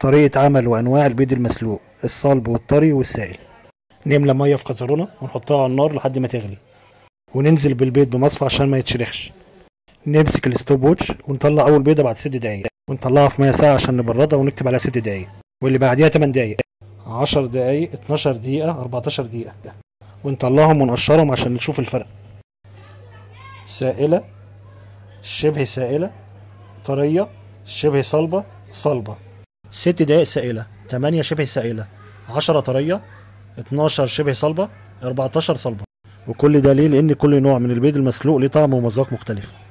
طريقة عمل وأنواع البيض المسلوق الصلب والطري والسائل نملى مية في كزرونة ونحطها على النار لحد ما تغلي وننزل بالبيض بمصفى عشان ما يتشرخش نمسك الستوب ووتش ونطلع أول بيضة بعد ست دقايق ونطلعها في مية ساقعة عشان نبردها ونكتب عليها ست دقايق واللي بعديها 8 دقايق 10 دقايق 12 دقيقة 14 دقيقة ونطلعهم ونقشرهم عشان نشوف الفرق سائلة شبه سائلة طرية شبه صلبة صلبة ست دقايق سائلة تمانية شبه سائلة عشرة طرية اتناشر شبه صلبة اربعتاشر صلبة وكل ده ليه لأن كل نوع من البيض المسلوق ليه طعم ومذاق مختلف